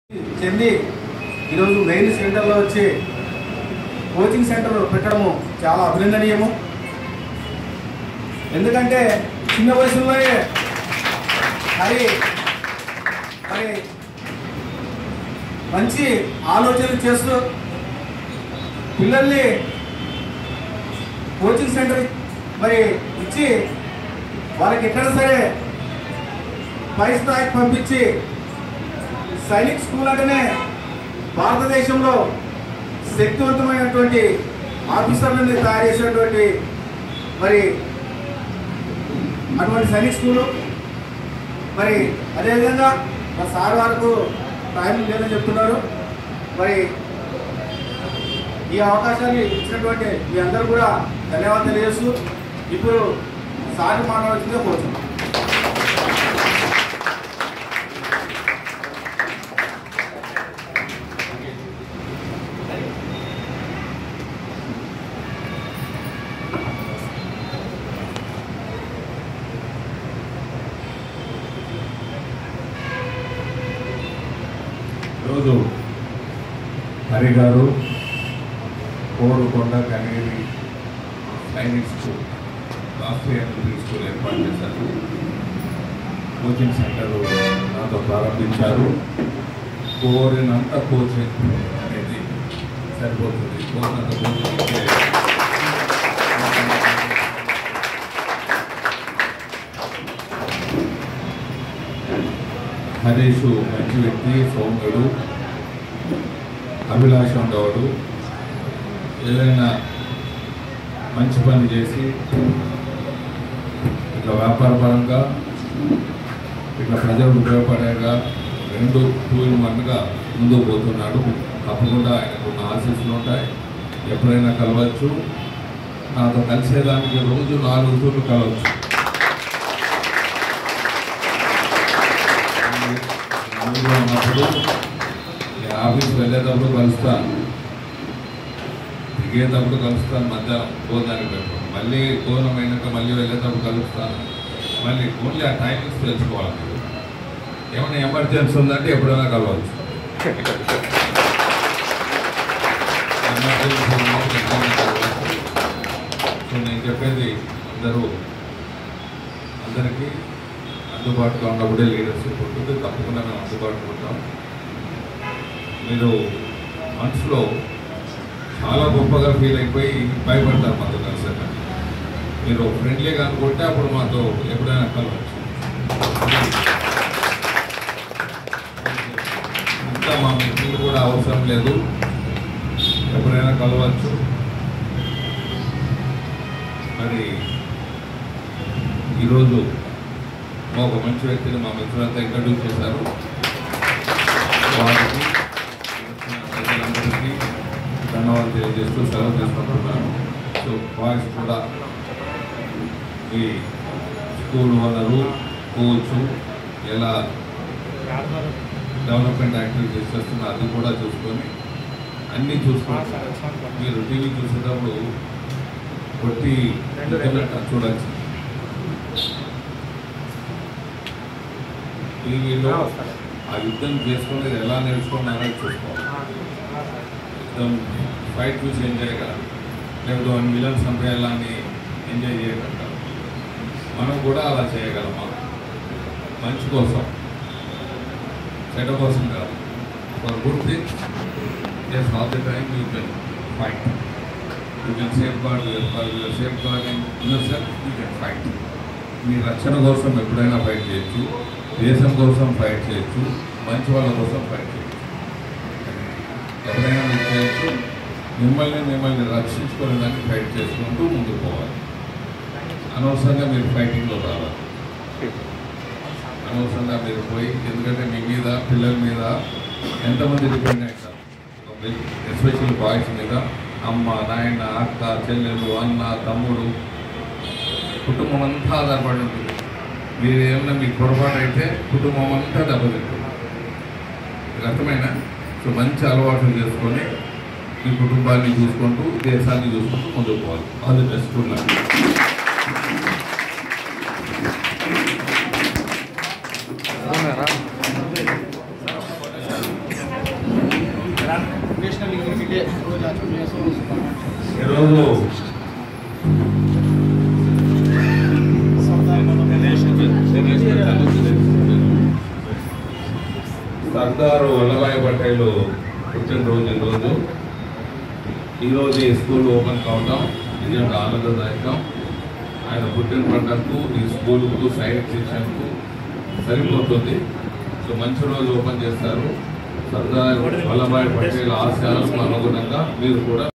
చెంది ఈరోజు మెయిన్ సెంటర్లో వచ్చి కోచింగ్ సెంటర్ పెట్టడము చాలా అభినందనీయము ఎందుకంటే చిన్న వయసులోనే మరి మరి మంచి ఆలోచనలు చేస్తూ పిల్లల్ని కోచింగ్ సెంటర్ మరి ఇచ్చి వాళ్ళకి ఎక్కడ సరే పై స్థాయికి పంపించి సైనిక్ స్కూల్ అంటేనే భారతదేశంలో శక్తివంతమైనటువంటి ఆఫీసర్లని తయారు చేసినటువంటి మరి అటువంటి సైనిక్ స్కూలు మరి అదేవిధంగా మా సార్ వారికి టైం లేదని చెప్తున్నారు మరి ఈ అవకాశాన్ని ఇచ్చినటువంటి మీ అందరూ కూడా ధన్యవాదాలు తెలియజేస్తూ ఇప్పుడు సార్ మాట్లాడాల్సిందే కోరుతున్నాం ఈరోజు హరి గారు కోరుకొండ కనేరి Sainik school Rashtriya military school ఏర్పాటు చేశారు కోచింగ్ సెంటర్ నాతో ప్రారంభించారు కోరినంత కోచింగ్ అనేది సరిపోతుంది కోరినంత కోచింగ్ ఇస్తే హరీష్ మంచి వ్యక్తి సౌమ్యుడు అభిలాష ఉండేవాడు ఏదైనా మంచి పని చేసి ఇట్లా వ్యాపారపరంగా ఇట్లా ప్రజలకు ఉపయోగపడేగా రెండు టూ ఇన్ వన్గా ముందుకు పోతున్నాడు తప్పకుండా ఆయనకు ఉన్న ఆశీస్సులు ఉంటాయి ఎప్పుడైనా కలవచ్చు నాతో కలిసేదానికి రోజు నాలుగు తూర్లు కలవచ్చు ఊళ్ళో ఉన్నప్పుడు నేను ఆఫీస్కి వెళ్ళేటప్పుడు కలుస్తాను దిగేటప్పుడు కలుస్తాను మధ్యాహ్నం భోజనానికి పెట్టడం మళ్ళీ భోజనం అయినాక మళ్ళీ వెళ్ళేటప్పుడు కలుస్తాను మళ్ళీ ఓన్లీ ఆ టైమింగ్స్ తెలుసుకోవాలి మీరు ఏమైనా ఎమర్జెన్సీ ఉందంటే ఎప్పుడైనా కలవచ్చు ఎమర్జెన్సీ ఉన్నప్పుడు ఎప్పుడైనా కలవచ్చు సో నేను చెప్పేది అందరూ అందరికీ అందుబాటులో ఉన్నప్పుడే లీడర్షిప్ ఉంటుంది తప్పకుండా మేము అందుబాటులో ఉంటాం మీరు మనసులో చాలా గొప్పగా ఫీల్ అయిపోయి భయపడతారు మాతో కలిసాక మీరు ఫ్రెండ్లీగా అనుకుంటే అప్పుడు మాతో ఎప్పుడైనా కలవచ్చు ఇంకా మా మిత్రులు కూడా అవసరం లేదు ఎప్పుడైనా కలవచ్చు మరి ఈరోజు మా ఒక మంచి వ్యక్తిని మా మిత్రులంతా ఇంట్రడ్యూస్ చేశారు వారికి వచ్చిన ప్రజలందరికీ ధన్యవాదాలు తెలియజేస్తూ సెలవు తీసుకుంటున్నాను సో బాయ్స్ కూడా ఈ స్కూల్ ఓనరు కోచ్ ఎలా డెవలప్మెంట్ యాక్టివిటీస్ చేస్తున్నారు అది కూడా చూసుకొని అన్నీ చూసుకోవాలి మీరు టీవీ చూసేటప్పుడు కొట్టి చూడచ్చు టీవీలో ఆ యుద్ధం చేసుకునేది ఎలా నేర్చుకున్నారో చూసుకోవాలి యుద్ధం ఫైట్ చూసి ఎంజాయ్ కాదు లేకపోతే వన్ విలన్ చంపేయాలని ఎంజాయ్ చేయగలుగుతాం మనం కూడా అలా చేయగలమా మంచి కోసం చెడ్డ కోసం కాదు for good thing is all the time you can fight you can safeguard your safeguard in yourself you can fight మీ రక్షణ కోసం ఎప్పుడైనా ఫైట్ చేయొచ్చు దేశం కోసం ఫైట్ చేయొచ్చు మంచి వాళ్ళ కోసం ఫైట్ చేయొచ్చు ఎప్పుడైనా మీరు చేయొచ్చు మిమ్మల్ని మిమ్మల్ని రక్షించుకునే దాన్ని ఫైట్ చేసుకుంటూ ముందుకు పోవాలి అనవసరంగా మీరు ఫైటింగ్లో రావాలి అనవసరంగా మీరు పోయి ఎందుకంటే మీ మీద పిల్లల మీద ఎంతమంది డిపెండ్ అవుతారు ఎస్పెషల్ బాయ్స్ మీద అమ్మ నాయన అక్క చెల్లెలు అన్న తమ్ముడు కుటుంబం అంతా ఆధారపడి ఉంటుంది మీరు ఏమన్నా మీకు పొరపాటు అయితే కుటుంబం అంతా దెబ్బతింటుంది మీకు అర్థమైనా సో మంచి అలవాట్లు చేసుకొని మీ కుటుంబాన్ని చూసుకుంటూ దేశాన్ని చూసుకుంటూ ముందుకు పోవాలి అది best good luck national unity day రోజు ఆచరణ శుభాకాంక్షలు ఈరోజు సర్దార్ సర్దారు వల్లభాయ్ పటేల్ పుట్టినరోజు ఈరోజు ఈరోజు ఈ స్కూల్ ఓపెన్ కావటం నిజంగా ఆనందదాయకం ఆయన పుట్టిన పంటకు ఈ స్కూల్కు సైన్స్ శిక్షణకు సరిపోతుంది సో మంచి రోజు ఓపెన్ చేస్తారు సర్దార్ వల్లభాయ్ పటేల్ ఆశయాలకు అనుగుణంగా మీరు కూడా